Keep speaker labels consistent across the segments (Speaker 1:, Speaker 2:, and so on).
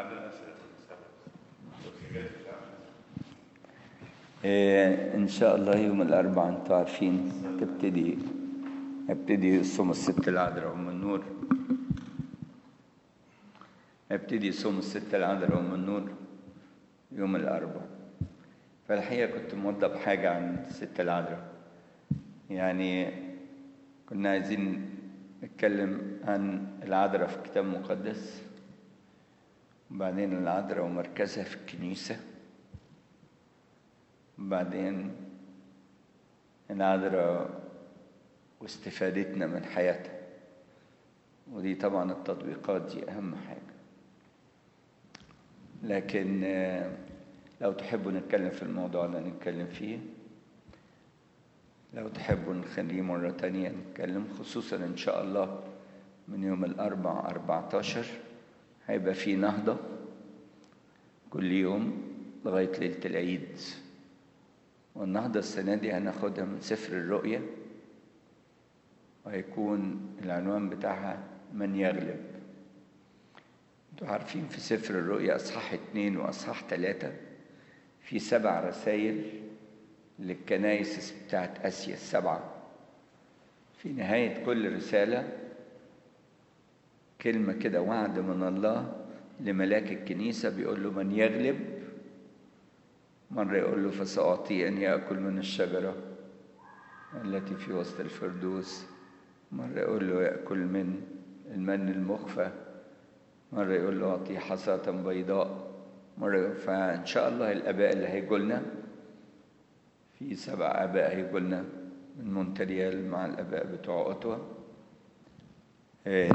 Speaker 1: إيه، إن شاء الله يوم الأربعاء أنتوا عارفين تبتدي ابتدي صوم الست العذراء أم النور ابتدي صوم الست العذراء أم النور يوم الأربعاء فالحقيقة كنت موضب حاجة عن الست العذراء يعني كنا عايزين نتكلم عن العذراء في الكتاب المقدس وبعدين العذراء ومركزها في الكنيسة بعدين العذراء واستفادتنا من حياتها ودي طبعا التطبيقات دي أهم حاجة لكن آه، لو تحبوا نتكلم في الموضوع ده نتكلم فيه لو تحبوا نخليه مرة تانية نتكلم خصوصا إن شاء الله من يوم الأربع أربعتاشر هيبقى في نهضة كل يوم لغاية ليلة العيد والنهضة السنة دي هناخدها من سفر الرؤيا وهيكون العنوان بتاعها من يغلب انتوا عارفين في سفر الرؤيا أصحاح اتنين وأصحاح تلاتة في سبع رسائل للكنايس بتاعت آسيا السبعة في نهاية كل رسالة كلمة كده وعد من الله لملاك الكنيسة بيقول له من يغلب مرة يقول له فسأعطيه أن يأكل من الشجرة التي في وسط الفردوس مرة يقول له يأكل من المن المخفى مرة يقول له أعطيه حصاة بيضاء مرة يقول فإن شاء الله الآباء اللي هيجوا لنا في سبع آباء هيجوا لنا من مونتريال مع الآباء بتوع أوتوا آه،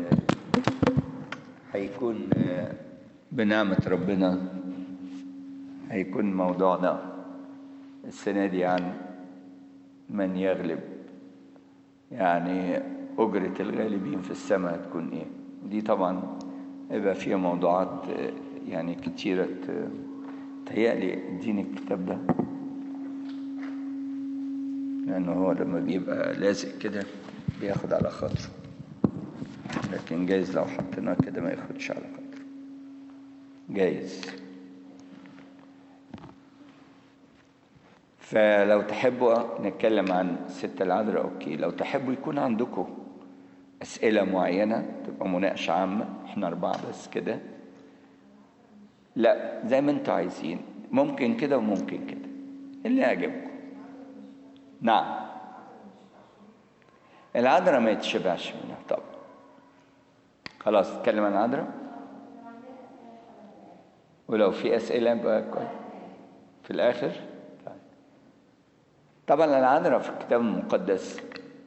Speaker 1: هيكون آه، بنعمة ربنا هيكون موضوعنا السنة دي عن من يغلب يعني أجرة الغالبين في السماء هتكون إيه دي طبعا يبقى فيها موضوعات آه، يعني كتيرة آه، تهيألي اديني الكتاب ده لأنه هو لما بيبقى لازق كده بياخد على خاطره لكن جايز لو حطيناه كده ما ياخدش على خاطره جايز فلو تحبوا نتكلم عن الست العذراء اوكي لو تحبوا يكون عندكم اسئله معينه تبقى مناقشه عامه احنا اربعه بس كده لا زي ما انتوا عايزين ممكن كده وممكن كده اللي يعجبكم نعم العذراء ما يتشبعش منها طبعا خلاص نتكلم عن العذراء ولو في اسئله يبقى كويس في الاخر طيب. طبعا العذراء في الكتاب المقدس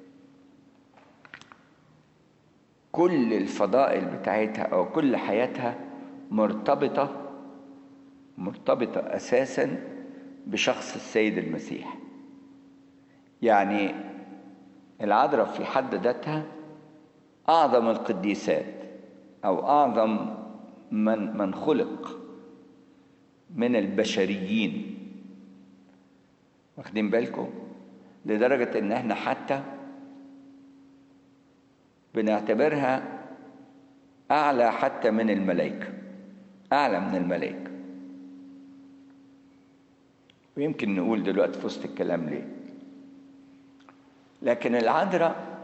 Speaker 1: كل الفضائل بتاعتها او كل حياتها مرتبطه مرتبطه اساسا بشخص السيد المسيح يعني العذراء في حد ذاتها اعظم القديسات او اعظم من من خلق من البشريين واخدين بالكم لدرجة ان احنا حتى بنعتبرها اعلى حتى من الملائكة اعلى من الملائكة ويمكن نقول دلوقتي في وسط الكلام ليه لكن العذراء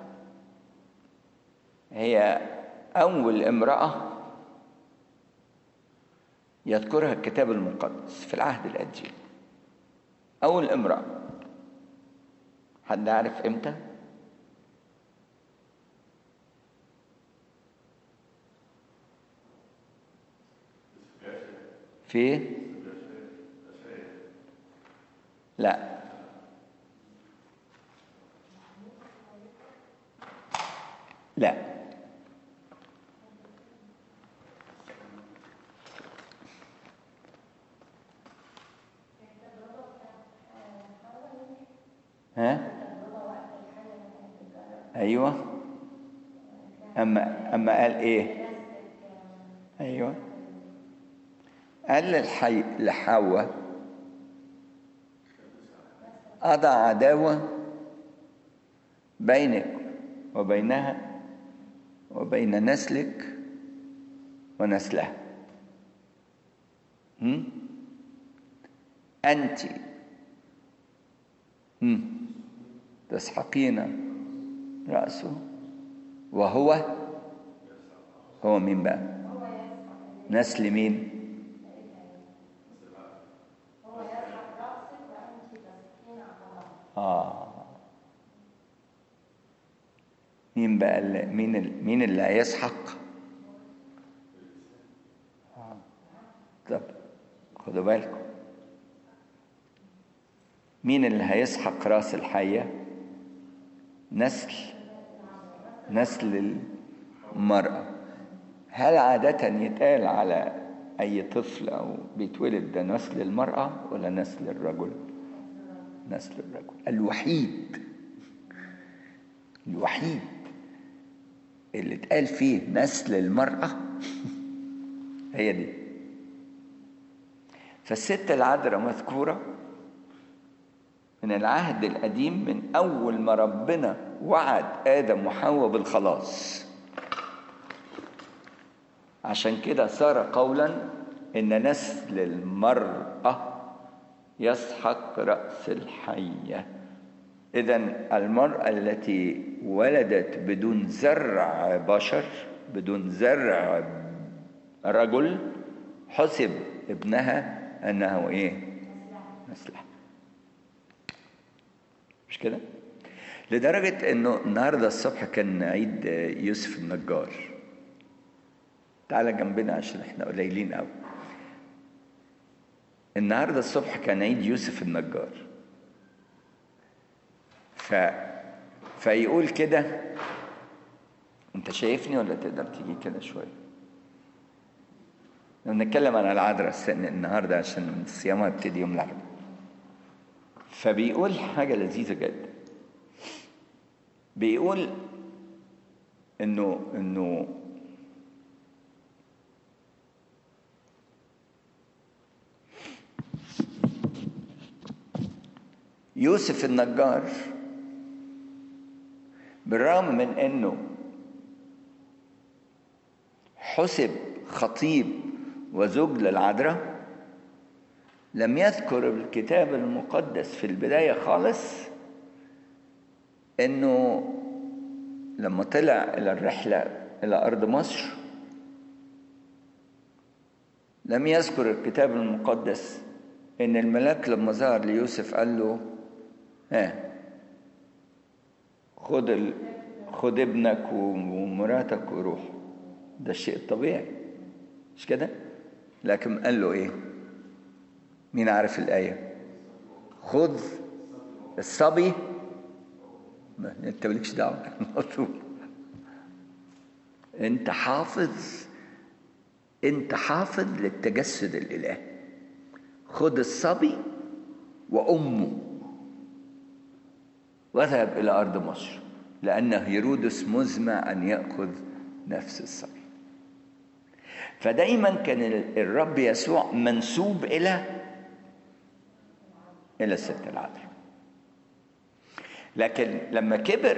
Speaker 1: هي اول امرأة يذكرها الكتاب المقدس في العهد القديم أول امرأة حد عارف إمتى؟ في لا لا ها ايوه اما اما قال ايه ايوه قال للحي لحواء اضع عداوه بينك وبينها وبين نسلك ونسلها هم؟ أنت هم؟ تسحقين رأسه وهو هو مين بقى نسل مين آه مين بقى اللي مين ال- مين اللي هيسحق آه. طب خدوا بالكم مين اللي هيسحق راس الحية نسل نسل المرأة هل عادة يتقال على أي طفل أو بيتولد ده نسل المرأة ولا نسل الرجل نسل الرجل الوحيد الوحيد اللي اتقال فيه نسل المرأة هي دي فالست العذراء مذكورة من العهد القديم من أول ما ربنا وعد آدم وحواء بالخلاص عشان كده صار قولا إن نسل المرأة يسحق رأس الحية إذا المرأة التي ولدت بدون زرع بشر بدون زرع رجل حسب ابنها أنه إيه؟ نسلها مش كده؟ لدرجة إنه النهاردة الصبح كان عيد يوسف النجار تعالى جنبنا عشان احنا قليلين قوي النهاردة الصبح كان عيد يوسف النجار ف... فيقول كده انت شايفني ولا تقدر تيجي كده شويه نتكلم عن العذراء السن النهارده عشان الصيام هيبتدي يوم الاربعاء فبيقول حاجه لذيذه جدا بيقول انه انه يوسف النجار بالرغم من انه حسب خطيب وزوج للعذراء لم يذكر الكتاب المقدس في البدايه خالص انه لما طلع الى الرحله الى ارض مصر لم يذكر الكتاب المقدس ان الملاك لما ظهر ليوسف قال له ها خد ال... خد ابنك ومراتك وروح ده الشيء الطبيعي مش كده لكن قال له ايه مين عارف الايه خذ الصبي ما انت مالكش دعوه بالموضوع انت حافظ انت حافظ للتجسد الالهي خذ الصبي وامه واذهب الى ارض مصر لان هيرودس مزمع ان ياخذ نفس الصبي فدايما كان الرب يسوع منسوب الى الى الست العذراء لكن لما كبر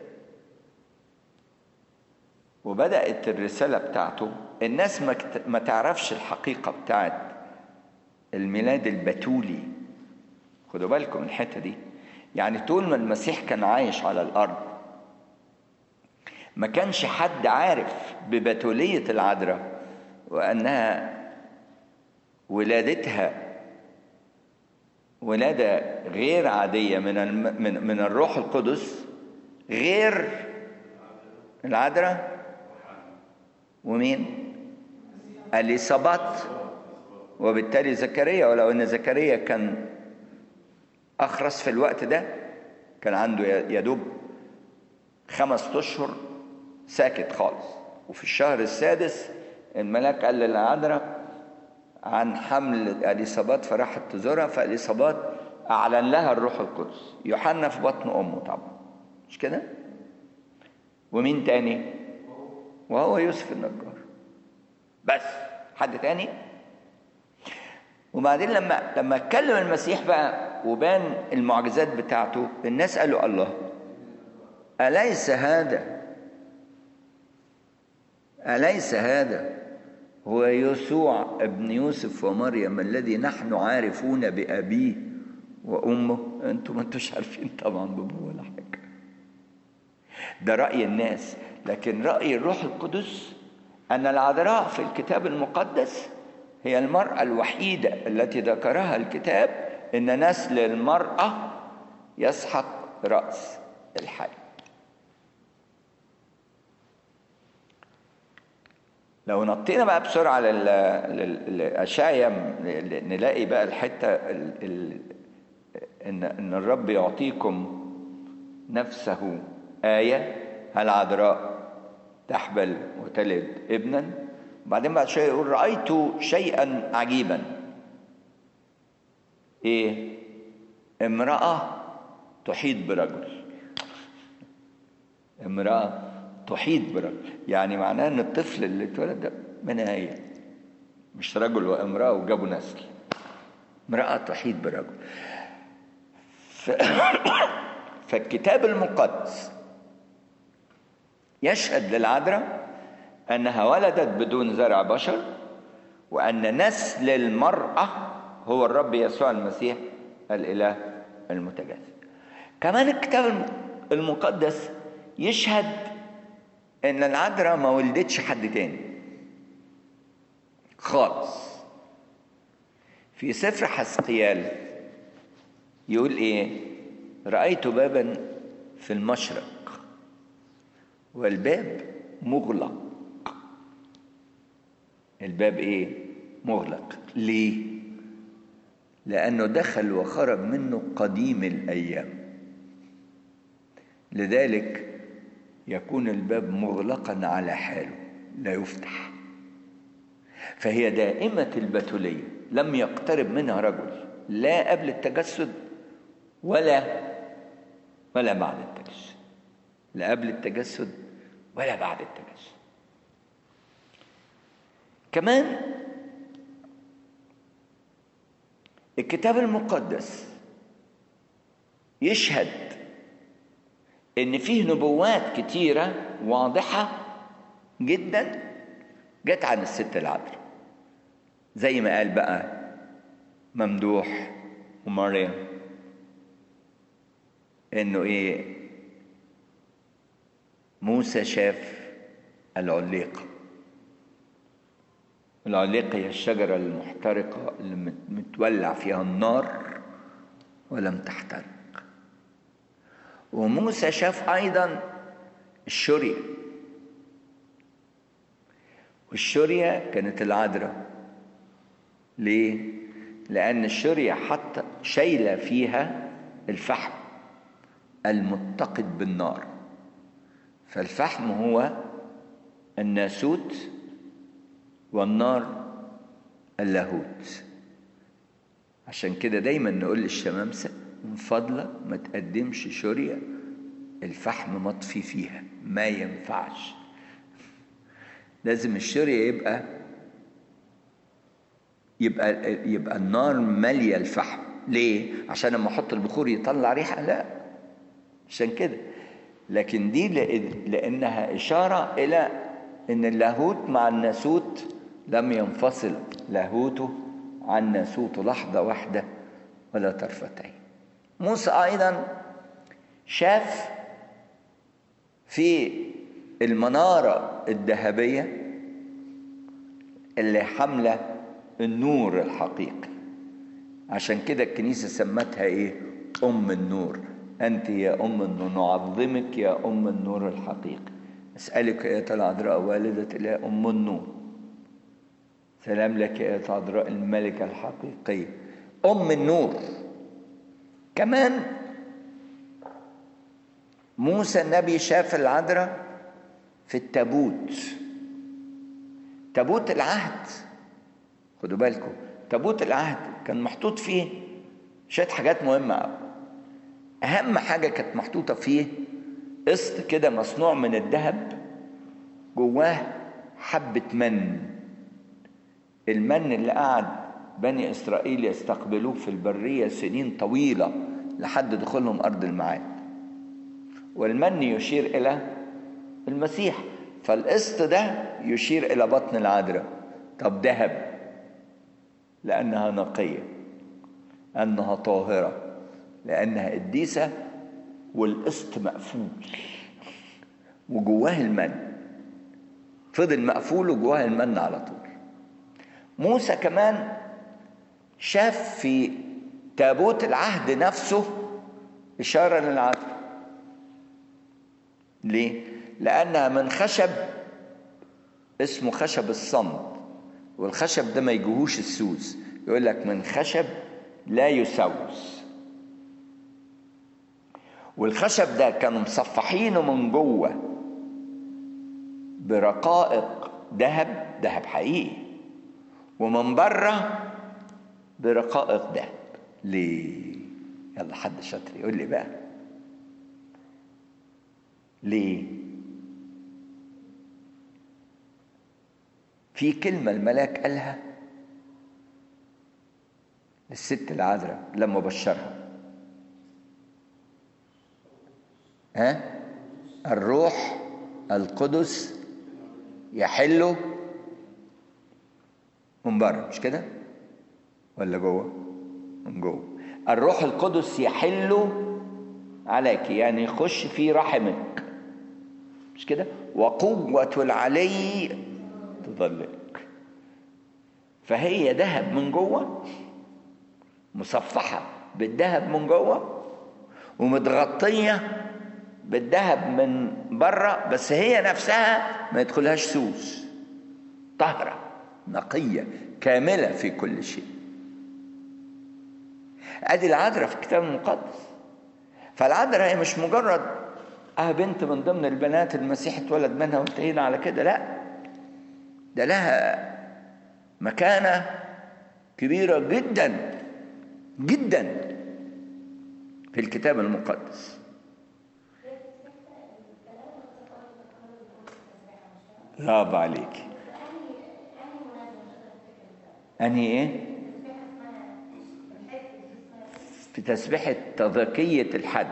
Speaker 1: وبدات الرساله بتاعته الناس ما ما تعرفش الحقيقه بتاعت الميلاد البتولي خدوا بالكم من الحته دي يعني طول ما المسيح كان عايش على الارض ما كانش حد عارف ببتوليه العذراء وانها ولادتها ولاده غير عاديه من الم... من من الروح القدس غير العذراء ومين اليصابات وبالتالي زكريا ولو ان زكريا كان اخرس في الوقت ده كان عنده يدوب خمس اشهر ساكت خالص وفي الشهر السادس الملاك قال للعذراء عن حمل اليصابات فراحت تزورها فاليصابات اعلن لها الروح القدس يوحنا في بطن امه طبعا مش كده ومين تاني وهو يوسف النجار بس حد تاني وبعدين لما لما اتكلم المسيح بقى وبان المعجزات بتاعته الناس قالوا الله أليس هذا أليس هذا هو يسوع ابن يوسف ومريم الذي نحن عارفون بأبيه وأمه أنتم ما أنتوش عارفين طبعا بابوه ولا حاجة ده رأي الناس لكن رأي الروح القدس أن العذراء في الكتاب المقدس هي المرأة الوحيدة التي ذكرها الكتاب إن نسل المرأة يسحق رأس الحي لو نطينا بقى بسرعة للأشعيا نلاقي بقى الحتة ال ال إن إن الرب يعطيكم نفسه آية العذراء تحبل وتلد ابنا بعدين بعد شوية يقول رأيت شيئا عجيبا إيه؟ امرأة تحيط برجل امرأة تحيط برجل يعني معناه ان الطفل اللي اتولد ده منها هي مش رجل وامرأة وجابوا نسل امرأة تحيط برجل ف... فالكتاب المقدس يشهد للعذراء انها ولدت بدون زرع بشر وان نسل المرأة هو الرب يسوع المسيح الاله المتجسد كمان الكتاب المقدس يشهد ان العذراء ما ولدتش حد تاني خالص في سفر حسقيال يقول ايه رايت بابا في المشرق والباب مغلق الباب ايه مغلق ليه لانه دخل وخرج منه قديم الايام لذلك يكون الباب مغلقا على حاله لا يفتح فهي دائمة البتولية لم يقترب منها رجل لا قبل التجسد ولا ولا بعد التجسد لا قبل التجسد ولا بعد التجسد كمان الكتاب المقدس يشهد ان فيه نبوات كتيره واضحه جدا جت عن الست العذراء زي ما قال بقى ممدوح ومريم انه ايه موسى شاف العليقه العليقه هي الشجره المحترقه اللي متولع فيها النار ولم تحترق وموسى شاف ايضا الشريه والشريه كانت العذراء ليه لان الشريه حتى شايله فيها الفحم المتقد بالنار فالفحم هو الناسوت والنار اللاهوت عشان كده دايما نقول للشمامسه من فضلك ما تقدمش شورية الفحم مطفي فيها ما ينفعش لازم الشورية يبقى يبقى يبقى النار مالية الفحم ليه؟ عشان لما احط البخور يطلع ريحة لا عشان كده لكن دي لانها اشارة الى ان اللاهوت مع الناسوت لم ينفصل لاهوته عن ناسوته لحظة واحدة ولا طرفتين موسى ايضا شاف في المناره الذهبيه اللي حامله النور الحقيقي عشان كده الكنيسه سمتها ايه ام النور انت يا ام النور نعظمك يا ام النور الحقيقي اسالك يا العذراء والده اله ام النور سلام لك يا عذراء الملكه الحقيقيه ام النور كمان موسى النبي شاف العذراء في التابوت تابوت العهد خدوا بالكم تابوت العهد كان محطوط فيه شويه حاجات مهمه قوي اهم حاجه كانت محطوطه فيه قسط كده مصنوع من الذهب جواه حبه من المن اللي قعد بني اسرائيل يستقبلوه في البريه سنين طويله لحد دخولهم ارض الميعاد والمن يشير الى المسيح فالقسط ده يشير الى بطن العذراء طب ذهب لأنها نقية أنها طاهرة لأنها قديسة والقسط مقفول وجواه المن فضل مقفول وجواه المن على طول موسى كمان شاف في تابوت العهد نفسه إشارة للعدل ليه؟ لأنها من خشب اسمه خشب الصمد والخشب ده ما يجوهوش السوس يقول لك من خشب لا يسوس والخشب ده كانوا مصفحينه من جوه برقائق ذهب ذهب حقيقي ومن بره برقائق ذهب ليه يلا حد شاطر يقول لي بقى ليه في كلمة الملاك قالها للست العذراء لما بشرها ها الروح القدس يحل من بره مش كده ولا جوه من جوه الروح القدس يحل عليك يعني يخش في رحمك مش كده وقوة العلي تظللك فهي ذهب من جوه مصفحة بالذهب من جوه ومتغطية بالذهب من بره بس هي نفسها ما يدخلهاش سوس طهرة نقية كاملة في كل شيء ادي العذراء في الكتاب المقدس فالعذراء هي مش مجرد اه بنت من ضمن البنات المسيح اتولد منها وانتهينا على كده لا ده لها مكانة كبيرة جدا جدا في الكتاب المقدس برافو عليك أنهي إيه؟ في تسبيحة تذكية الحد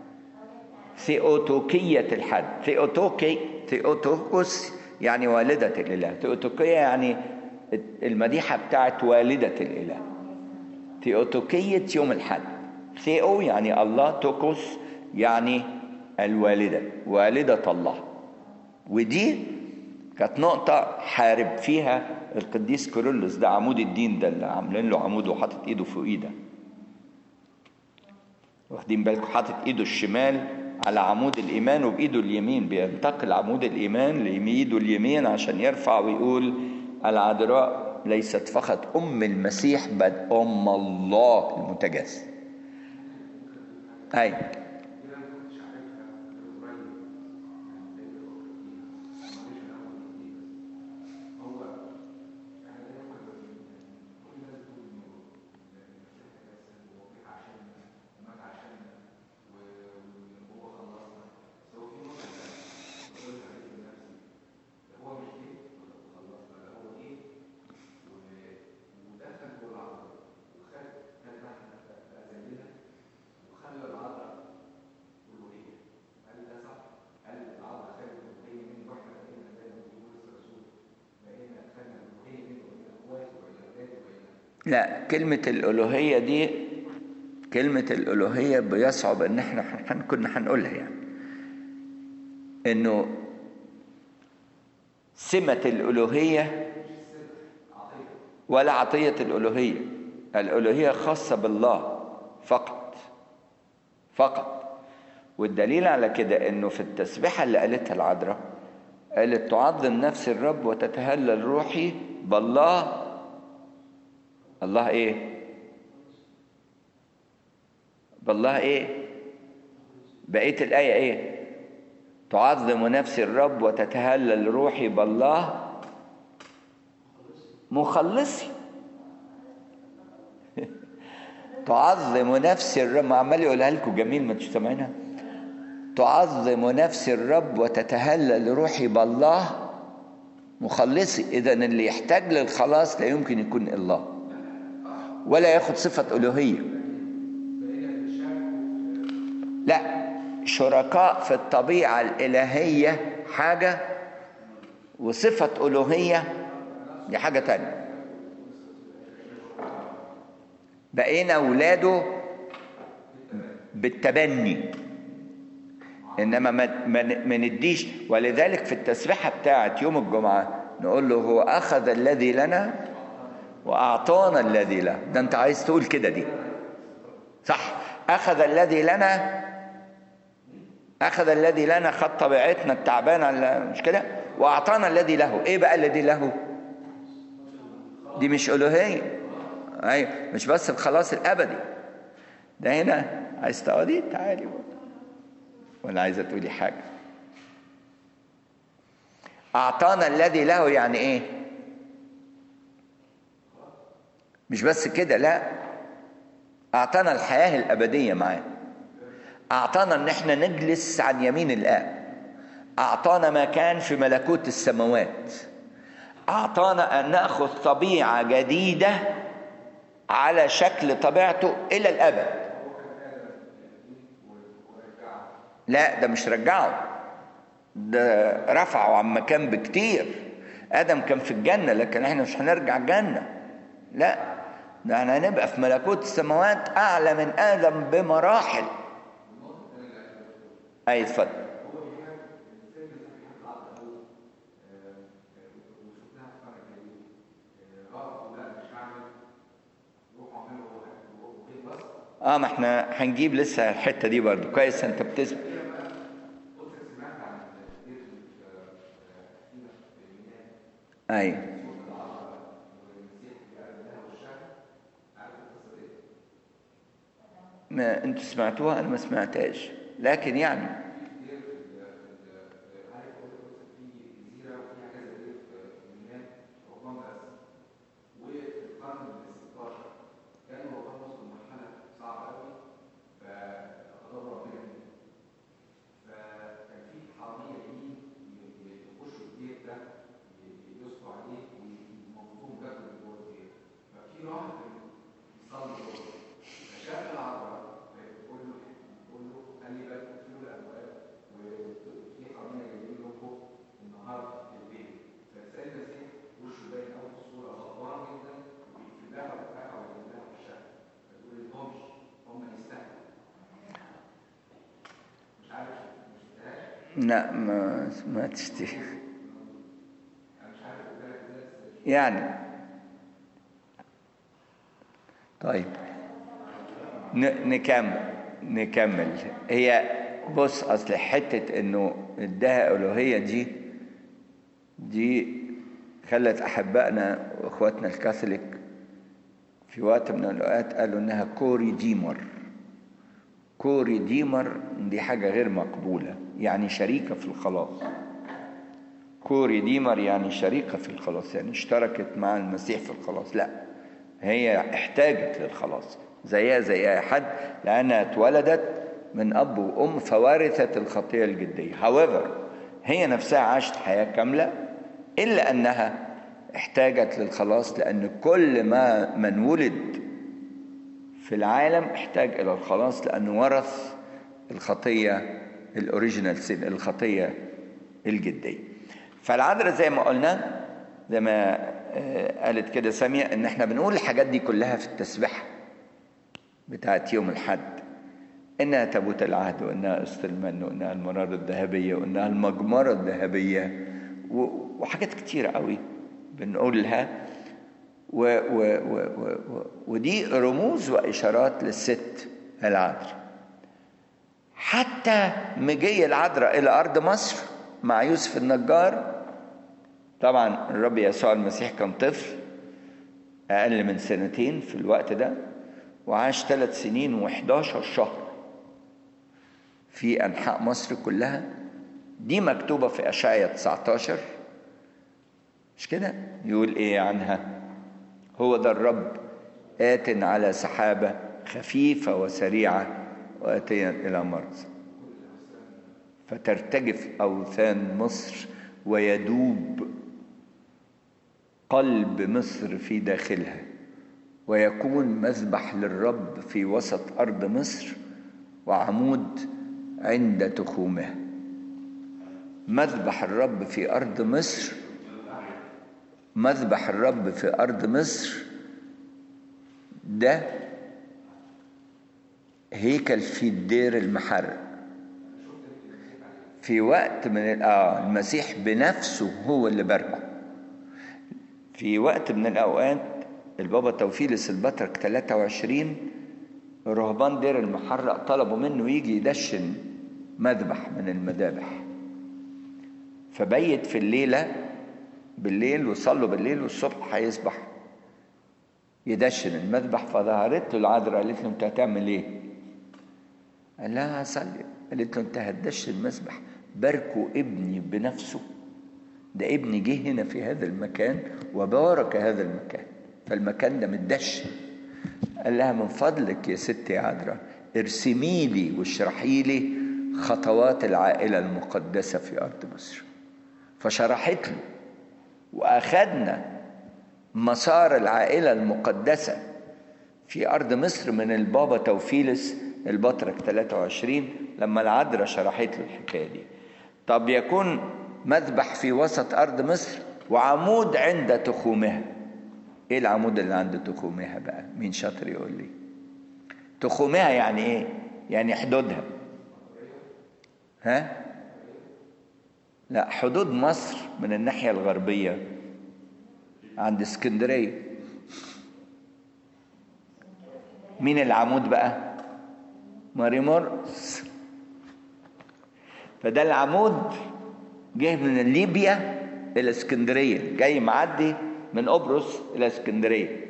Speaker 1: ثيوتوكية الحد ثيوتوكي ثيوتوكوس يعني والدة الإله ثيوتوكية يعني المديحة بتاعت والدة الإله ثيوتوكية يوم الحد ثيو يعني الله توكوس يعني الوالدة والدة الله ودي كانت نقطة حارب فيها القديس كورولوس ده عمود الدين ده اللي عاملين له عمود وحاطط ايده فوق ايده واخدين بالكم حاطط ايده الشمال على عمود الايمان وبايده اليمين بينتقل عمود الايمان لايده اليمين عشان يرفع ويقول العذراء ليست فقط ام المسيح بل ام الله المتجسد اي لا كلمة الألوهية دي كلمة الألوهية بيصعب إن إحنا حن كنا هنقولها يعني إنه سمة الألوهية ولا عطية الألوهية الألوهية خاصة بالله فقط فقط والدليل على كده إنه في التسبيحة اللي قالتها العذراء قالت تعظم نفس الرب وتتهلل روحي بالله الله ايه بالله ايه بقيه الايه ايه تعظم نفسي الرب وتتهلل روحي بالله مخلصي تعظم نفسي الرب ما عمال يقولها لكم جميل ما انتوا سامعينها تعظم نفسي الرب وتتهلل روحي بالله مخلصي اذا اللي يحتاج للخلاص لا يمكن يكون الله ولا ياخد صفة ألوهية لا شركاء في الطبيعة الإلهية حاجة وصفة ألوهية دي حاجة تانية بقينا ولاده بالتبني انما ما ما ما نديش ولذلك في التسبيحه بتاعه يوم الجمعه نقول له هو اخذ الذي لنا واعطانا الذي له ده انت عايز تقول كده دي صح اخذ الذي لنا اخذ الذي لنا خد طبيعتنا التعبانه اللي- مش كده واعطانا الذي له ايه بقى الذي له دي مش الوهيه ايوه مش بس الخلاص الابدي ده هنا عايز تقعدي تعالي بقى. ولا عايزه تقولي حاجه اعطانا الذي له يعني ايه مش بس كده لا اعطانا الحياه الابديه معاه اعطانا ان احنا نجلس عن يمين الاب اعطانا مكان في ملكوت السماوات اعطانا ان ناخذ طبيعه جديده على شكل طبيعته الى الابد لا ده مش رجعه ده رفعه عن مكان بكتير ادم كان في الجنه لكن احنا مش هنرجع الجنه لا ده احنا هنبقى في ملكوت السماوات اعلى من ادم بمراحل اي اتفضل اه ما احنا هنجيب لسه الحته دي برضو كويس انت بتسمع ايوه ما انتوا سمعتوها انا ما سمعتهاش لكن يعني لا ما سمعتش دي يعني طيب ن- نكمل نكمل هي بص اصل حته انه اداها الوهيه دي دي خلت احبائنا واخواتنا الكاثوليك في وقت من الاوقات قالوا انها كوري ديمر كوري ديمر دي حاجه غير مقبوله يعني شريكه في الخلاص كوري ديمر يعني شريكه في الخلاص يعني اشتركت مع المسيح في الخلاص لا هي احتاجت للخلاص زيها زي اي حد لانها اتولدت من اب وام فورثت الخطيه الجديه however هي نفسها عاشت حياه كامله الا انها احتاجت للخلاص لان كل ما من ولد في العالم احتاج الى الخلاص لانه ورث الخطيه الاوريجينال سين الخطيه الجديه فالعذراء زي ما قلنا زي ما آه، قالت كده ساميه ان احنا بنقول الحاجات دي كلها في التسبيحه بتاعت يوم الحد انها تابوت العهد وانها قسط المن وانها المراره الذهبيه وانها المجمره الذهبيه و- وحاجات كتيره قوي بنقولها و و و و و ودي رموز واشارات للست العذراء حتى مجي العذراء الى ارض مصر مع يوسف النجار طبعا الرب يسوع المسيح كان طفل اقل من سنتين في الوقت ده وعاش ثلاث سنين و11 شهر في انحاء مصر كلها دي مكتوبه في اشعيا 19 مش كده يقول ايه عنها هو ده الرب آت على سحابة خفيفة وسريعة وآتيا إلى مرز فترتجف أوثان مصر ويدوب قلب مصر في داخلها ويكون مذبح للرب في وسط أرض مصر وعمود عند تخومها مذبح الرب في أرض مصر مذبح الرب في أرض مصر ده هيكل في الدير المحرق في وقت من ال- اه المسيح بنفسه هو اللي باركه في وقت من الأوقات البابا توفيلس البطرك 23 رهبان دير المحرق طلبوا منه يجي يدشن مذبح من المذابح فبيت في الليلة بالليل وصلوا بالليل والصبح هيصبح يدشن المذبح فظهرت له العذراء قالت له انت هتعمل ايه؟ قال لها هصلي قالت له انت هتدشن المذبح باركوا ابني بنفسه ده ابني جه هنا في هذا المكان وبارك هذا المكان فالمكان ده متدشن قال لها من فضلك يا ستي يا عذراء ارسمي لي واشرحي لي خطوات العائلة المقدسة في أرض مصر فشرحت له وأخذنا مسار العائلة المقدسة في أرض مصر من البابا توفيلس البطرك 23 لما العذراء شرحت له الحكاية دي طب يكون مذبح في وسط أرض مصر وعمود عند تخومها ايه العمود اللي عند تخومها بقى مين شاطر يقول لي تخومها يعني ايه يعني حدودها ها لا حدود مصر من الناحية الغربية عند اسكندرية مين العمود بقى ماري مورس فده العمود جه من ليبيا الى اسكندريه جاي معدي من قبرص الى اسكندريه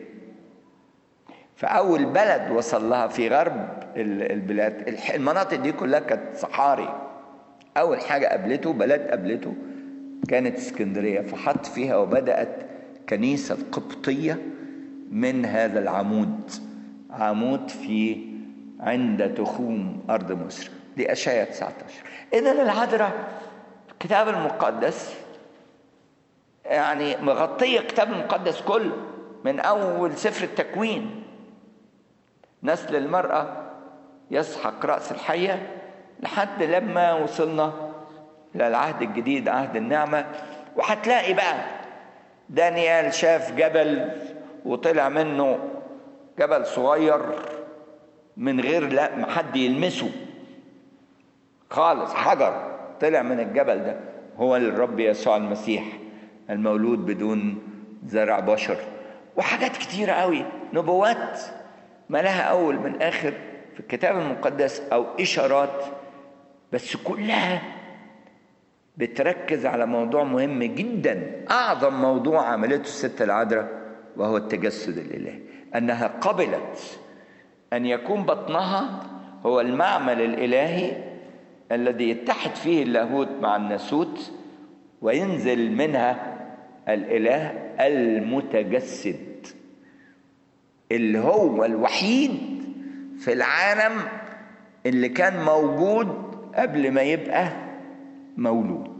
Speaker 1: فاول بلد وصل لها في غرب ال- البلاد الح- المناطق دي كلها كانت صحاري اول حاجه قابلته بلد قابلته كانت اسكندريه فحط فيها وبدات كنيسه القبطيه من هذا العمود عمود في عند تخوم ارض مصر دي اشعياء 19 اذا العذراء الكتاب المقدس يعني مغطيه الكتاب المقدس كله من اول سفر التكوين نسل المراه يسحق راس الحيه لحد لما وصلنا للعهد الجديد عهد النعمه وهتلاقي بقى دانيال شاف جبل وطلع منه جبل صغير من غير لا ما حد يلمسه خالص حجر طلع من الجبل ده هو الرب يسوع المسيح المولود بدون زرع بشر وحاجات كتيرة قوي نبوات ما لها أول من آخر في الكتاب المقدس أو إشارات بس كلها بتركز على موضوع مهم جدا أعظم موضوع عملته الست العذراء وهو التجسد الإلهي أنها قبلت أن يكون بطنها هو المعمل الإلهي الذي يتحد فيه اللاهوت مع الناسوت وينزل منها الإله المتجسد اللي هو الوحيد في العالم اللي كان موجود قبل ما يبقى مولود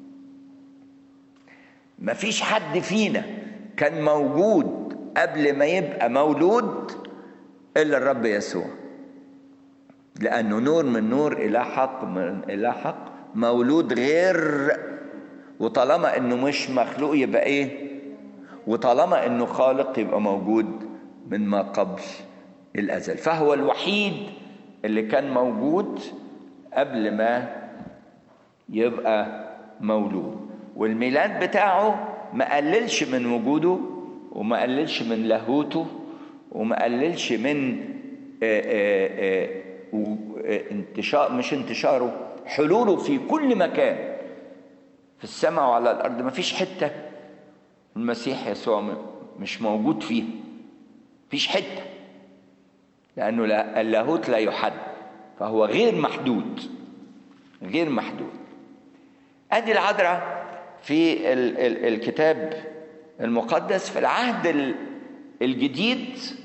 Speaker 1: مفيش حد فينا كان موجود قبل ما يبقى مولود إلا الرب يسوع لأنه نور من نور إلى حق من إلى حق مولود غير وطالما إنه مش مخلوق يبقى إيه وطالما إنه خالق يبقى موجود من ما قبل الأزل فهو الوحيد اللي كان موجود قبل ما يبقى مولود والميلاد بتاعه ما قللش من وجوده وما قللش من لاهوته وما قللش من آآ آآ انتشار مش انتشاره حلوله في كل مكان في السماء وعلى الارض ما فيش حته المسيح يسوع مش موجود فيها فيش حته لانه اللاهوت لا يحد فهو غير محدود غير محدود ادي العذراء في ال ال الكتاب المقدس في العهد الجديد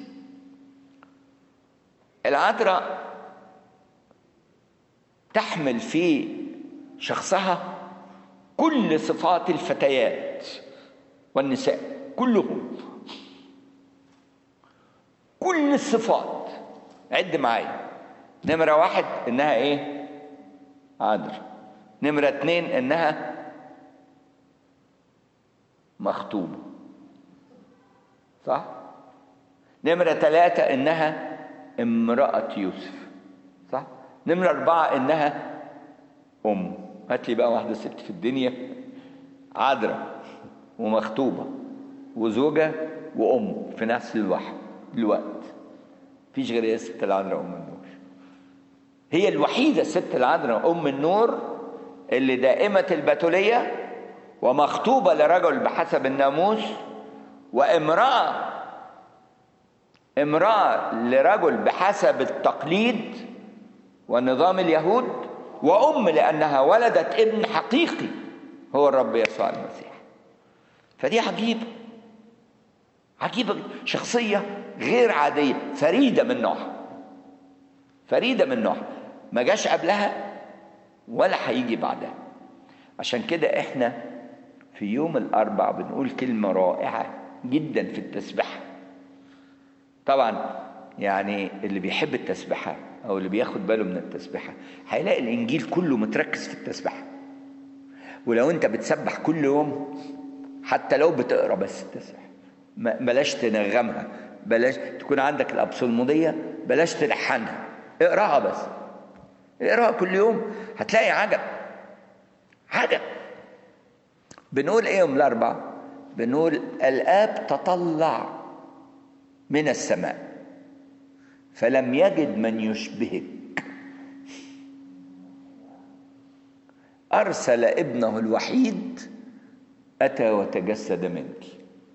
Speaker 1: العذراء تحمل في شخصها كل صفات الفتيات والنساء كلهم كل الصفات عد معايا نمرة واحد انها ايه عذراء نمرة اتنين انها مخطوبة صح نمرة ثلاثة إنها امرأة يوسف صح نمرة أربعة إنها أم هات لي بقى واحدة ست في الدنيا عذراء ومخطوبة وزوجة وأم في نفس الوقت الوقت مفيش غير هي الست العذراء أم النور هي الوحيدة الست العذراء أم النور اللي دائمة البتولية ومخطوبة لرجل بحسب الناموس وامرأة امرأة لرجل بحسب التقليد ونظام اليهود وأم لأنها ولدت ابن حقيقي هو الرب يسوع المسيح فدي عجيبة عجيبة شخصية غير عادية فريدة من نوعها فريدة من نوعها ما جاش قبلها ولا هيجي بعدها عشان كده احنا في يوم الأربع بنقول كلمة رائعة جدا في التسبحة طبعا يعني اللي بيحب التسبحة أو اللي بياخد باله من التسبحة هيلاقي الإنجيل كله متركز في التسبحة ولو أنت بتسبح كل يوم حتى لو بتقرا بس التسبحة بلاش تنغمها بلاش تكون عندك الأبصلمودية بلاش تلحنها اقراها بس اقراها كل يوم هتلاقي عجب عجب بنقول ايه يوم الاربع بنقول الاب تطلع من السماء فلم يجد من يشبهك ارسل ابنه الوحيد اتى وتجسد منك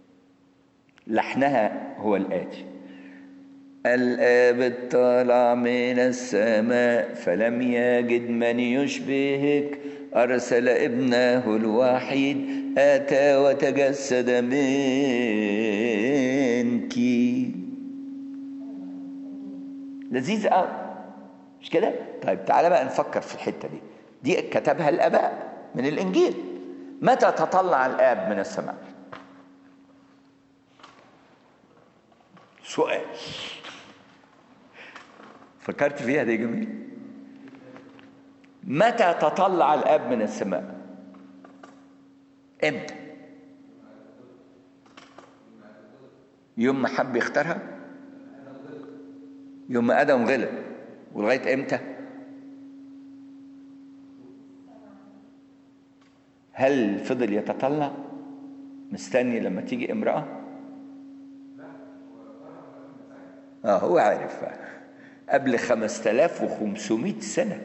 Speaker 1: لحنها هو الاتي الآب اطلع من السماء فلم يجد من يشبهك أرسل ابنه الوحيد أتى وتجسد منك لذيذ قوي مش كده؟ طيب تعالى بقى نفكر في الحتة دي دي كتبها الآباء من الإنجيل متى تطلع الآب من السماء؟ سؤال فكرت فيها دي جميل متى تطلع الاب من السماء امتى يوم ما حب يختارها يوم ما ادم غلط ولغايه امتى هل فضل يتطلع مستني لما تيجي امراه اه هو عارف قبل 5500 سنة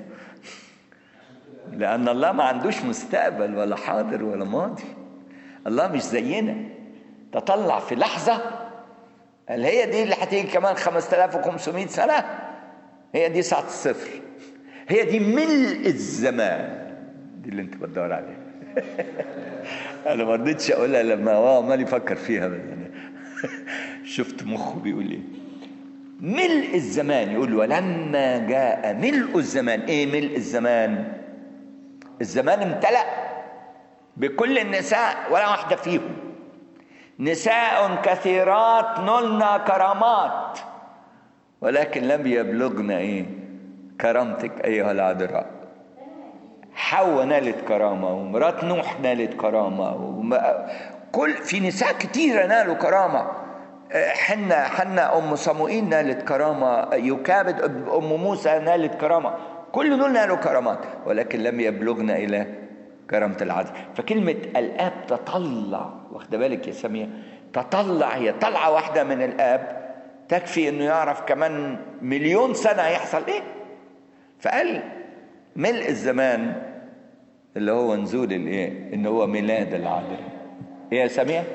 Speaker 1: لأن الله ما عندوش مستقبل ولا حاضر ولا ماضي الله مش زينا تطلع في لحظة قال هي دي اللي هتيجي كمان 5500 سنة هي دي ساعة الصفر هي دي ملء الزمان دي اللي انت بتدور عليها انا ما رضيتش اقولها لما هو عمال يفكر فيها بس انا شفت مخه بيقول ايه ملء الزمان يقول ولما جاء ملء الزمان ايه ملء الزمان الزمان امتلأ بكل النساء ولا واحدة فيهم نساء كثيرات نلنا كرامات ولكن لم يبلغن ايه كرامتك ايها العذراء حواء نالت كرامة ومرات نوح نالت كرامة وم... كل في نساء كتيرة نالوا كرامة حنا حنا ام صموئيل نالت كرامه يكابد ام موسى نالت كرامه كل دول نالوا كرامات ولكن لم يبلغنا الى كرامه العدل فكلمه الاب تطلع واخده بالك يا سمية تطلع هي طلعه واحده من الاب تكفي انه يعرف كمان مليون سنه هيحصل ايه فقال ملء الزمان اللي هو نزول الايه ان هو ميلاد العذراء ايه يا سمية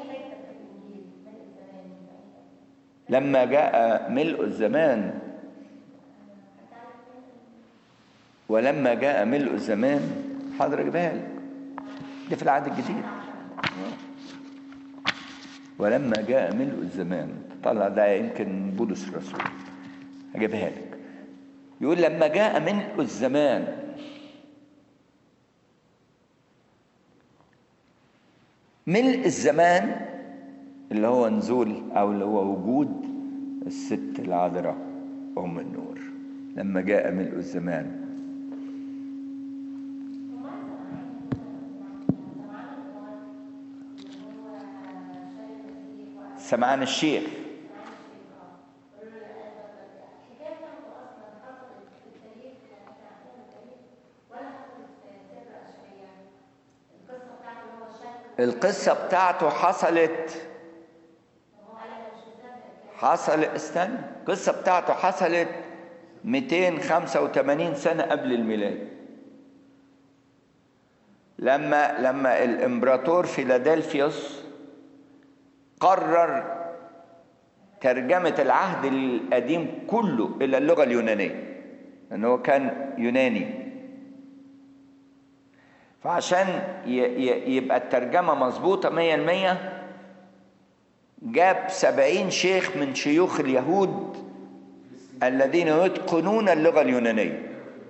Speaker 1: لما جاء ملء الزمان ولما جاء ملء الزمان حاضر اجيبها لك ده في العهد الجديد ولما جاء ملء الزمان طلع ده يمكن بولس الرسول هجيبها لك يقول لما جاء ملء الزمان ملء الزمان اللي هو نزول او اللي هو وجود الست العذراء ام النور لما جاء ملء الزمان سمعان الشيخ القصة بتاعته حصلت حصل استنى القصة بتاعته حصلت 285 سنة قبل الميلاد لما لما الامبراطور فيلادلفيوس قرر ترجمة العهد القديم كله إلى اللغة اليونانية لأنه هو كان يوناني فعشان يبقى الترجمة مظبوطة مية المية جاب سبعين شيخ من شيوخ اليهود الذين يتقنون اللغة اليونانية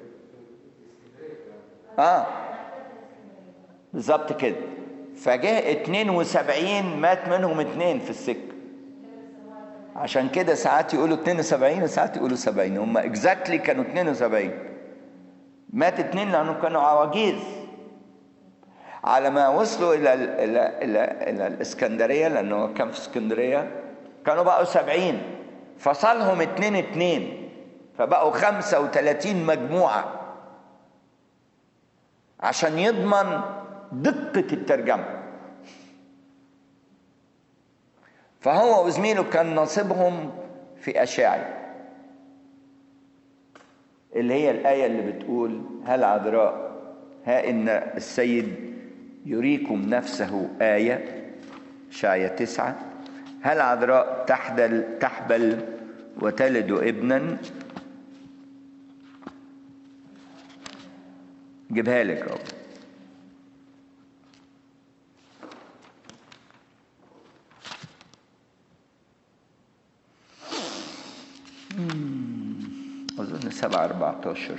Speaker 1: اه بالظبط كده فجاء 72 مات منهم اتنين في السكة عشان كده ساعات يقولوا 72 وساعات يقولوا 70 هم اكزاكتلي كانوا 72 مات اتنين لانهم كانوا عواجيز على ما وصلوا الى ال الى الى, إلى الاسكندريه لانه كان في اسكندريه كانوا بقوا 70 فصلهم اتنين اتنين فبقوا 35 مجموعه عشان يضمن دقه الترجمه فهو وزميله كان نصيبهم في أشاعي اللي هي الآية اللي بتقول هل عذراء ها إن السيد يريكم نفسه آية شاية تسعة هل عذراء تحدل تحبل وتلد ابنا جيبها لك اهو أظن سبعة أربعتاشر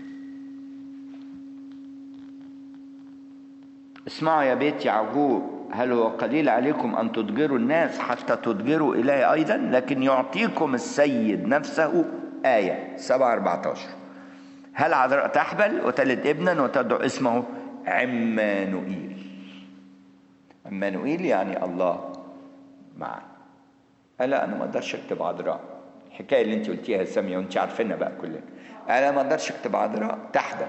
Speaker 1: اسمعوا يا بيت يعقوب هل هو قليل عليكم أن تضجروا الناس حتى تضجروا إليه أيضا لكن يعطيكم السيد نفسه آية سبعة أربعتاشر هل عذراء تحبل وتلد ابنا وتدعو اسمه عمانوئيل عمانوئيل يعني الله معنا لا أنا ما أقدرش أكتب عذراء الحكايه اللي انت قلتيها ساميه وانت عارفينها بقى كلنا انا ما اقدرش اكتب عذراء تحبل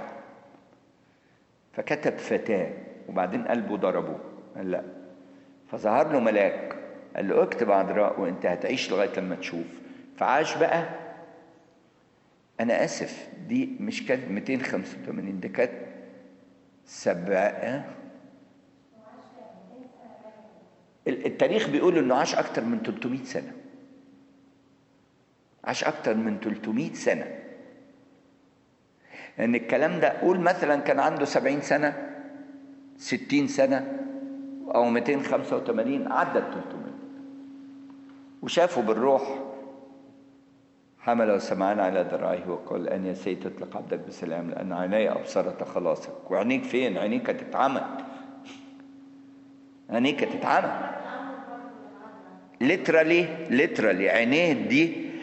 Speaker 1: فكتب فتاه وبعدين قلبه ضربه قال لا فظهر له ملاك قال له اكتب عذراء وانت هتعيش لغايه لما تشوف فعاش بقى انا اسف دي مش كانت 285 دي كانت سبعة التاريخ بيقول انه عاش اكتر من 300 سنه عاش أكتر من 300 سنة لأن الكلام ده قول مثلا كان عنده 70 سنة 60 سنة أو 285 عدت 300 وشافوا بالروح حمل وسمعان على ذراعيه وقال أن يا سيد تطلق عبدك بسلام لأن عيني أبصرت خلاصك وعينيك فين؟ عينيك هتتعمى عينيك هتتعمى ليترالي ليترالي عينيه دي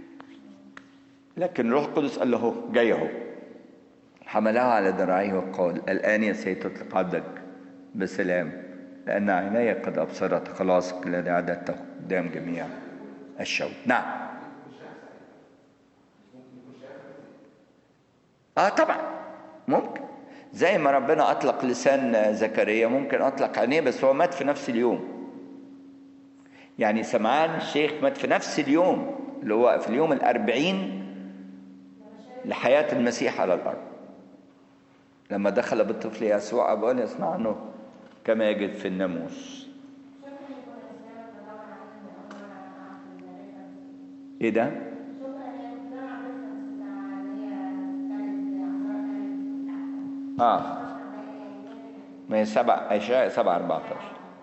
Speaker 1: لكن روح القدس قال له اهو جاي اهو حملها على ذراعيه وقال الآن يا سيد تطلق عبدك بسلام لأن عيني قد أبصرت خلاصك الذي عددته قدام جميع الشوط نعم اه طبعا ممكن زي ما ربنا أطلق لسان زكريا ممكن أطلق عينيه بس هو مات في نفس اليوم يعني سمعان الشيخ مات في نفس اليوم اللي هو في اليوم الأربعين لحياة المسيح على الأرض لما دخل بالطفل يسوع أبوان يصنع عنه كما يجد في الناموس ايه ده؟ اه ما هي سبع اشياء سبع 14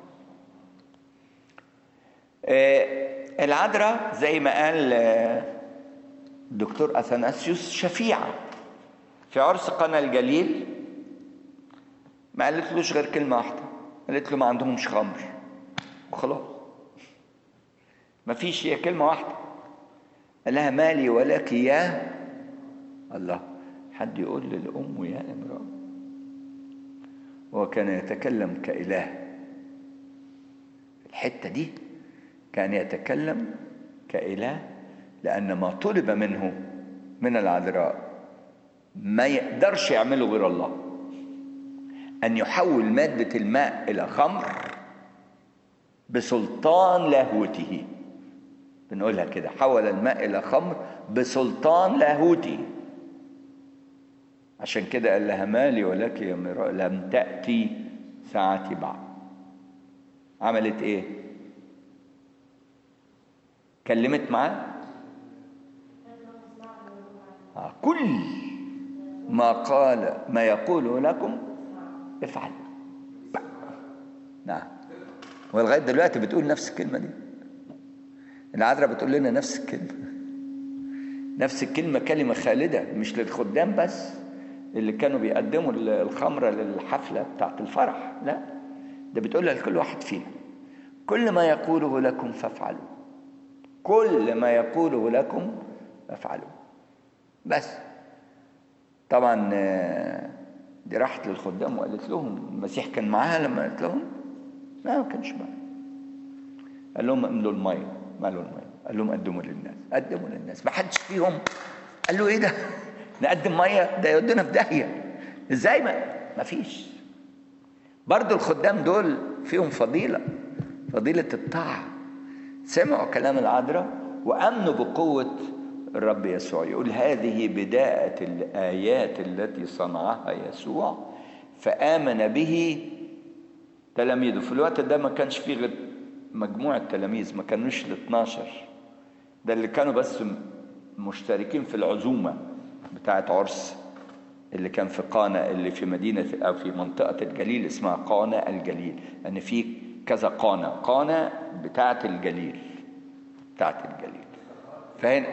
Speaker 1: آه العذراء زي ما قال آه الدكتور اثناسيوس شفيعه في عرس قنا الجليل ما قالتلوش غير كلمه واحده قالت له ما عندهمش خمر وخلاص ما فيش هي كلمه واحده قال لها مالي ولك يا الله حد يقول للام يا امراه هو كان يتكلم كاله الحته دي كان يتكلم كإله لأن ما طلب منه من العذراء ما يقدرش يعمله غير الله أن يحول مادة الماء إلى خمر بسلطان لاهوته بنقولها كده حول الماء إلى خمر بسلطان لاهوته عشان كده قال لها مالي ولك يا مراء لم تأتي ساعتي بعد عملت ايه كلمت معاه آه كل ما قال ما يقوله لكم افعل نعم ولغايه دلوقتي بتقول نفس الكلمه دي العذراء بتقول لنا نفس الكلمه نفس الكلمه كلمه خالده مش للخدام بس اللي كانوا بيقدموا الخمره للحفله بتاعت الفرح لا ده بتقولها لكل واحد فينا كل ما يقوله لكم فافعلوا كل ما يقوله لكم فافعلوا بس طبعا دي راحت للخدام وقالت لهم المسيح كان معاها لما قالت لهم لا ما كانش معاها قال لهم املوا الميه مالوا الميه قال لهم قدموا للناس قدموا للناس ما حدش فيهم قال له ايه ده نقدم ميه ده يودينا في داهيه ازاي ما ما فيش برضو الخدام دول فيهم فضيله فضيله الطاعه سمعوا كلام العذراء وامنوا بقوه الرب يسوع يقول هذه بدايه الايات التي صنعها يسوع فامن به تلاميذه في الوقت ده ما كانش فيه غير مجموعه تلاميذ ما كانوش ال 12 ده اللي كانوا بس مشتركين في العزومه بتاعه عرس اللي كان في قانا اللي في مدينة أو في منطقة الجليل اسمها قانا الجليل لأن يعني في كذا قانا قانا بتاعة الجليل بتاعة الجليل فهنا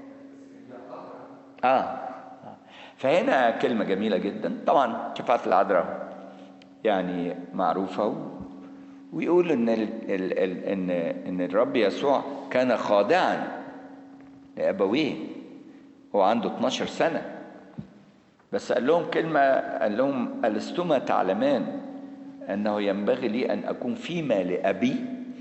Speaker 1: آه فهنا كلمة جميلة جدا طبعا شفاعة العذراء يعني معروفة و... ويقول إن ال... ال... ال... إن إن الرب يسوع كان خاضعا لأبويه هو عنده 12 سنة بس قال لهم كلمة قال لهم ألستما تعلمان أنه ينبغي لي أن أكون فيما لأبي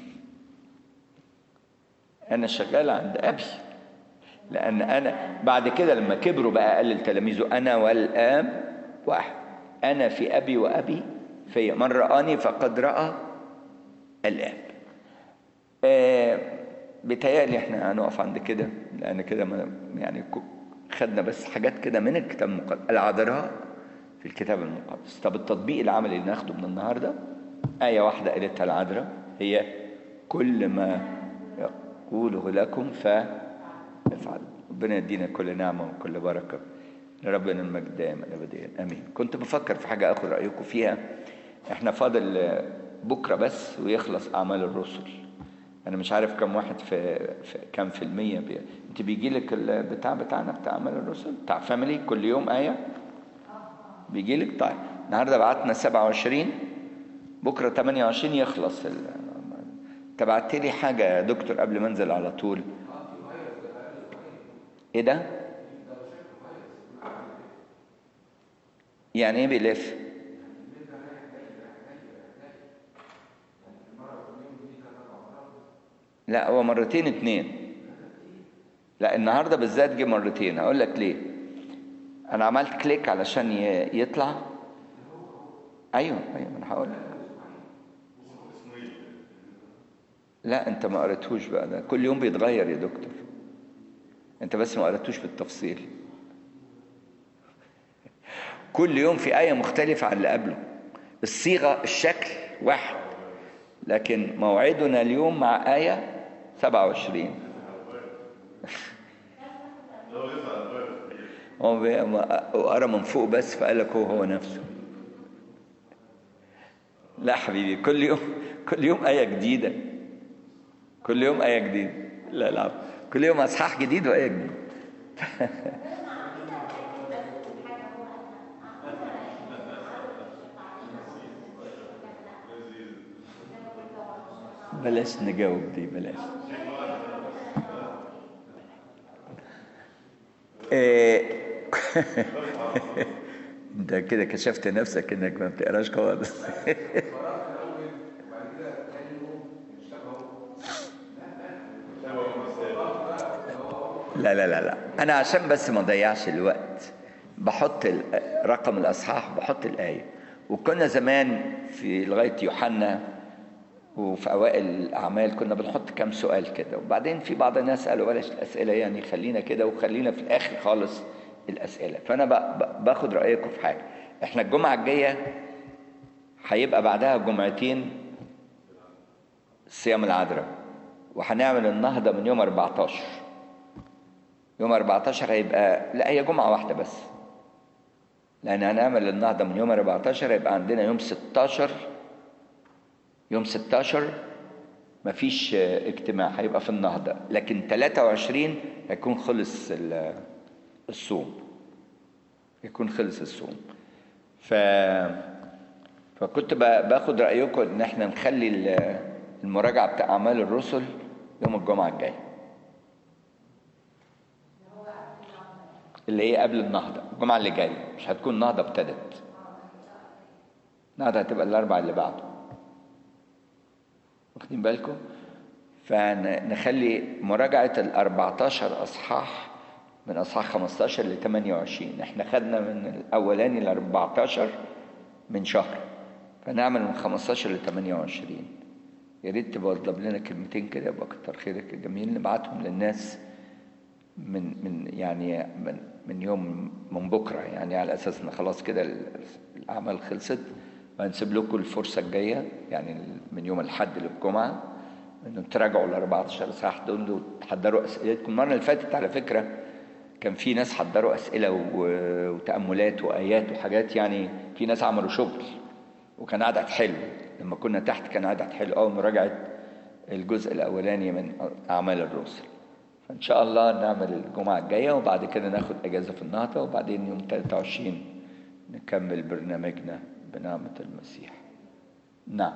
Speaker 1: أنا شغال عند أبي لأن أنا بعد كده لما كبروا بقى قال لتلاميذه أنا والآب واحد أنا في أبي وأبي في من رآني فقد رأى الآب آه بيتهيألي احنا هنقف عند كده لأن كده يعني خدنا بس حاجات كده من الكتاب المقدس العذراء في الكتاب المقدس طب التطبيق العملي اللي ناخده من النهارده آية واحدة قالتها العذراء هي كل ما يقوله لكم فافعلوا ربنا يدينا كل نعمة وكل بركة لربنا المجد دائما أبديا آمين كنت بفكر في حاجة أخذ رأيكم فيها احنا فاضل بكرة بس ويخلص أعمال الرسل انا مش عارف كم واحد في, في كم في المية بي... انت بيجي لك البتاع بتاعنا بتاع اعمال الرسل بتاع فاميلي كل يوم آية بيجي لك طيب النهارده بعتنا 27 بكره 28 يخلص ال... انت بعت لي حاجة يا دكتور قبل ما انزل على طول ايه ده؟ يعني ايه بيلف؟ لا هو مرتين اتنين لا النهارده بالذات جه مرتين هقول لك ليه انا عملت كليك علشان يطلع ايوه ايوه انا هقول لك لا انت ما قريتهوش بقى ده كل يوم بيتغير يا دكتور انت بس ما قريتوش بالتفصيل كل يوم في آية مختلفة عن اللي قبله الصيغة الشكل واحد لكن موعدنا اليوم مع آية 27 هو قرا من فوق بس فقال لك هو هو نفسه لا حبيبي كل يوم كل يوم آية جديدة كل يوم آية جديدة لا لا كل يوم أصحاح جديد وآية جديدة بلاش نجاوب دي بلاش إيه انت كده كشفت نفسك انك ما بتقراش خالص لا لا لا لا انا عشان بس ما اضيعش الوقت بحط ال- رقم الاصحاح بحط الايه وكنا زمان في لغايه يوحنا وفي اوائل الاعمال كنا بنحط كام سؤال كده وبعدين في بعض الناس قالوا بلاش الاسئله يعني خلينا كده وخلينا في الاخر خالص الاسئله فانا ب- ب- باخد رايكم في حاجه احنا الجمعه الجايه هيبقى بعدها جمعتين صيام العذراء وهنعمل النهضه من يوم 14 يوم 14 هيبقى لا هي جمعه واحده بس لان هنعمل النهضه من يوم 14 هيبقى عندنا يوم 16 يوم 16 مفيش آه، اجتماع هيبقى في النهضه لكن 23 هيكون خلص ال- الصوم يكون خلص الصوم ف فكنت ب- باخد رايكم ان احنا نخلي ال- المراجعه بتاع اعمال الرسل يوم الجمعه الجايه اللي هي قبل النهضه الجمعه اللي جايه مش هتكون النهضه ابتدت النهضه هتبقى الاربع اللي بعده واخدين بالكم فنخلي مراجعه ال 14 اصحاح من اصحاح 15 ل 28 احنا خدنا من الاولاني ل 14 من شهر فنعمل من 15 ل 28 يا ريت تبقى لنا كلمتين كده يبقى كتر خيرك جميل نبعتهم للناس من من يعني من من يوم من بكره يعني على اساس ان خلاص كده ال- الاعمال خلصت وهنسيب لكم الفرصه الجايه يعني من يوم الاحد للجمعه انه تراجعوا ال 14 صح دول وتحضروا اسئلتكم المره اللي فاتت على فكره كان في ناس حضروا اسئله و- وتاملات وايات وحاجات يعني في ناس عملوا شغل وكان عدد حلو لما كنا تحت كان عدد حلو قوي مراجعه الجزء الاولاني من اعمال الرسل فان شاء الله نعمل الجمعه الجايه وبعد كده ناخد اجازه في النهضه وبعدين يوم 23 نكمل برنامجنا بنعمه المسيح نعم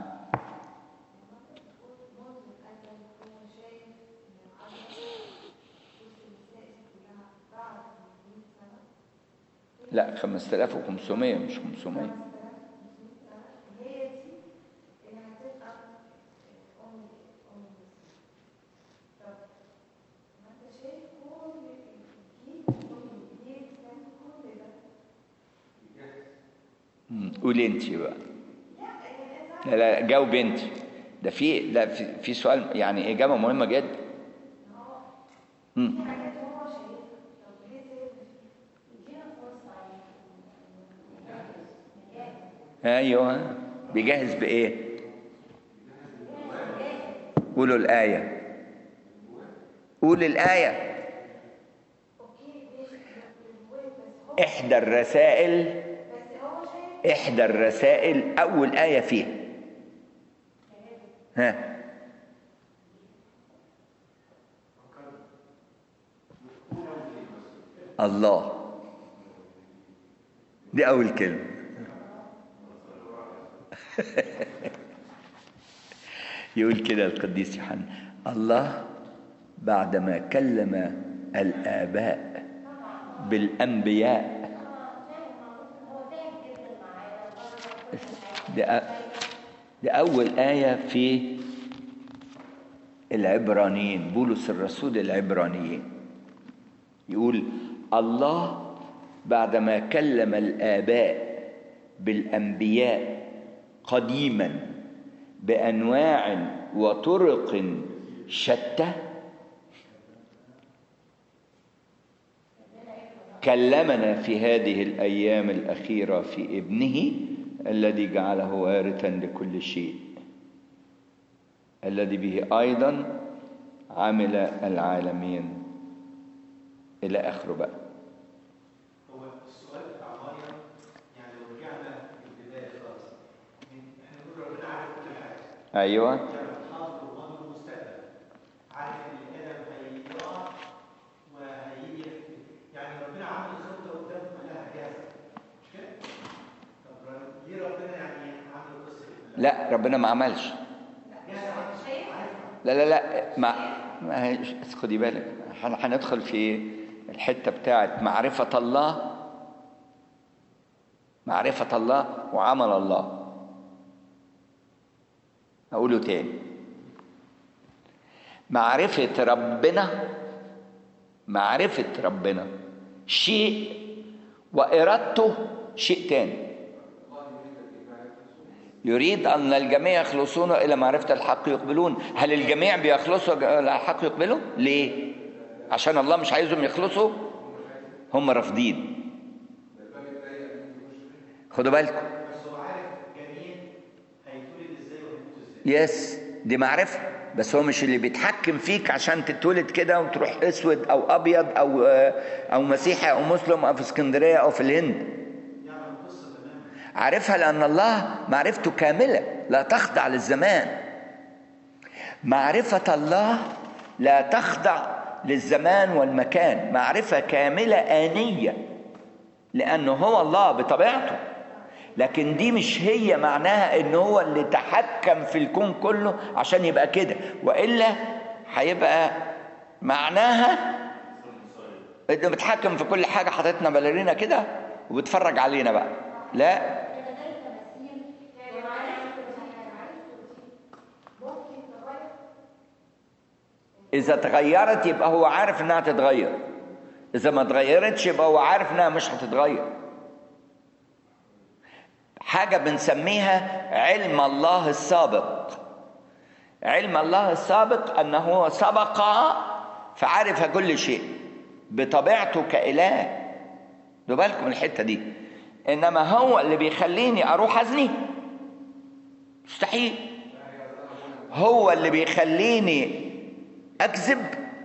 Speaker 1: لا 5500 مش 500 مم، قولي انت بقى لا لا جاوب انت ده في لا في, في سؤال يعني اجابه مهمه جدا مم. ايوه بيجهز بايه قولوا الايه قول الايه احدى الرسائل احدى الرسائل اول ايه فيها ها الله دي اول كلمه يقول كده القديس يوحنا الله بعدما كلم الآباء بالأنبياء دي, أ- دي أول آية في العبرانيين بولس الرسول العبرانيين يقول الله بعدما كلم الآباء بالأنبياء قديما بأنواع وطرق شتى كلمنا في هذه الأيام الأخيرة في ابنه الذي جعله وارثا لكل شيء الذي به أيضا عمل العالمين إلى آخره بقى
Speaker 2: هو السؤال بتاع مريم يعني لو رجعنا للبدايه خالص احنا بنقول ربنا عارف كل حاجه
Speaker 1: أيوه
Speaker 2: يعرف الحاضر والماضي والمستقبل عارف ان ادم هيقع وهيجي يعني ربنا عامل الخطه قدام كلها جاهزه مش كده؟ طب ر- ليه ربنا يعني عامل القصه دي كلها؟
Speaker 1: لا ربنا ما عملش
Speaker 2: جاهزه عارفها
Speaker 1: لا لا لا ما ما هيش بس خدي بالك هن- هندخل في الحته بتاعت معرفه الله معرفه الله وعمل الله اقوله تاني معرفه ربنا معرفة ربنا شيء وإرادته شيء تاني يريد أن الجميع يخلصون إلى معرفة الحق يقبلون هل الجميع بيخلصوا إلى الحق يقبلوا؟ ليه؟ عشان الله مش عايزهم يخلصوا؟ هم رافضين خدوا بالكم
Speaker 2: بس هو عارف جميل هيتولد ازاي وهيموت ازاي
Speaker 1: يس دي معرفة بس هو مش اللي بيتحكم فيك عشان تتولد كده وتروح اسود او ابيض او او مسيحي او مسلم او في اسكندريه او في الهند
Speaker 2: يعمل قصه تماما
Speaker 1: عارفها لان الله معرفته كامله لا تخضع للزمان معرفه الله لا تخضع للزمان والمكان معرفه كامله انيه لانه هو الله بطبيعته لكن دي مش هي معناها ان هو اللي تحكم في الكون كله عشان يبقى كده والا هيبقى معناها انه بيتحكم في كل حاجه حاططنا باليرينا كده وبيتفرج علينا بقى لا اذا اتغيرت يبقى هو عارف انها تتغير اذا ما اتغيرتش يبقى هو عارف انها مش هتتغير حاجه بنسميها علم الله السابق علم الله السابق انه هو سبق فعرف كل شيء بطبيعته كاله خدوا بالكم من الحته دي انما هو اللي بيخليني اروح ازني مستحيل هو اللي بيخليني اكذب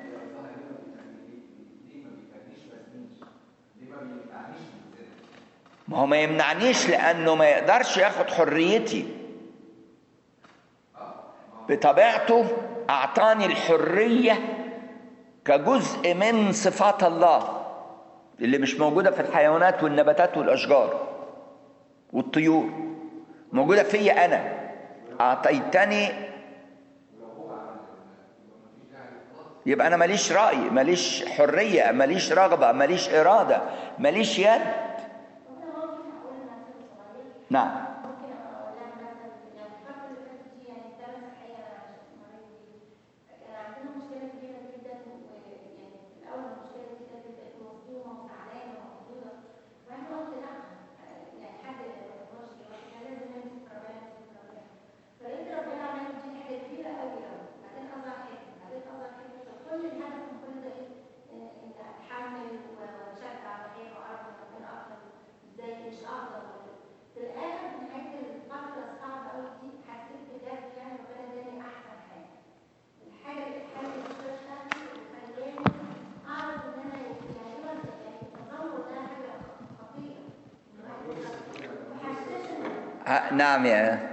Speaker 1: ما هو ما يمنعنيش لانه ما يقدرش ياخد حريتي بطبيعته اعطاني الحريه كجزء من صفات الله اللي مش موجوده في الحيوانات والنباتات والاشجار والطيور موجوده فيا انا اعطيتني يبقى انا ماليش راي ماليش حريه ماليش رغبه ماليش اراده ماليش يد نعم نعم يا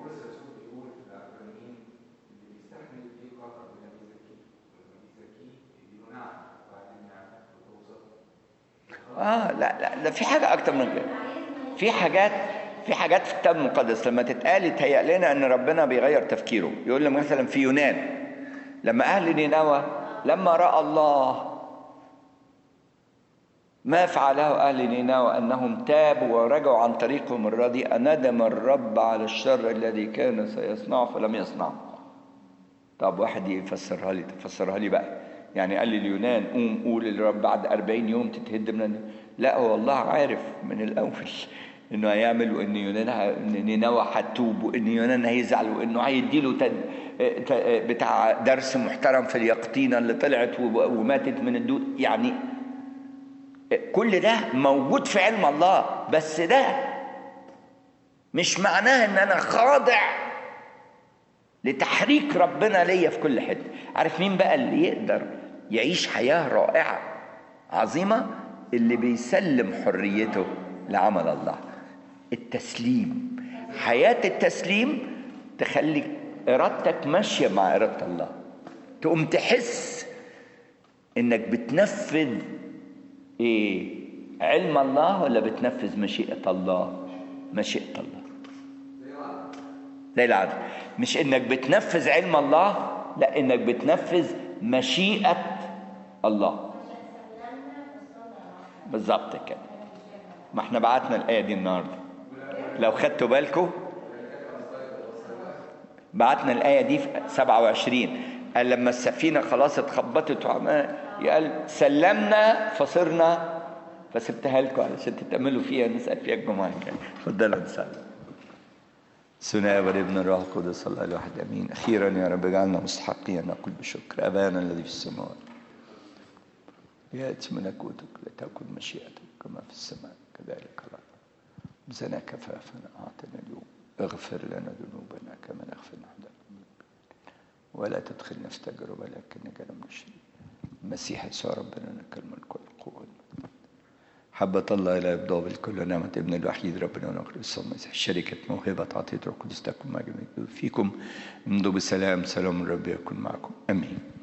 Speaker 1: اه لا لا ده في حاجه اكتر من كده في حاجات في حاجات في الكتاب المقدس لما تتقال يتهيأ لنا ان ربنا بيغير تفكيره يقول لك مثلا في يونان لما اهل نينوى لما راى الله ما فعله أهل نينوى أنهم تابوا ورجعوا عن طريقهم الرديء ندم الرب على الشر الذي كان سيصنعه فلم يصنعه طب واحد يفسرها لي تفسرها لي بقى يعني قال لي اليونان قوم قول للرب بعد أربعين يوم تتهد من لا هو الله عارف من الأول انه هيعمل وان يونان ان نينوى هتوب وان يونان هيزعل وانه هيديله تد... بتاع درس محترم في اليقطينه اللي طلعت وماتت من الدود يعني كل ده موجود في علم الله بس ده مش معناه ان انا خاضع لتحريك ربنا ليا في كل حته عارف مين بقى اللي يقدر يعيش حياه رائعه عظيمه اللي بيسلم حريته لعمل الله التسليم حياه التسليم تخلي ارادتك ماشيه مع اراده الله تقوم تحس انك بتنفذ ايه علم الله ولا بتنفذ مشيئة الله مشيئة الله زي العدل مش انك بتنفذ علم الله لا انك بتنفذ مشيئة الله بالظبط كده ما احنا بعتنا الآية دي النهاردة لو خدتوا بالكم بعتنا الآية دي في 27 قال لما السفينة خلاص اتخبطت وعمال قال سلمنا فصرنا فسبتها لكم علشان تتأملوا فيها نسأل فيها الجمعة الجاية اتفضلوا نسأل سنة والابن الروح القدس الله الواحد امين اخيرا يا رب اجعلنا مستحقين نقول بشكر ابانا الذي في السماوات ياتي ملكوتك لتكن مشيئتك كما في السماء كذلك على الارض زنا كفافنا اعطنا اليوم اغفر لنا ذنوبنا كما نغفر نحن ولا تدخلنا في تجربه لكن نجعل من الشرير المسيح يسوع ربنا لك الملك والقوه حبة الله إلى إبداع بالكل ونعمة ابن الوحيد ربنا ونخلص الصوم شركة موهبة عطية روح القدس تكون مع جميع فيكم امضوا بسلام سلام الرب يكون معكم آمين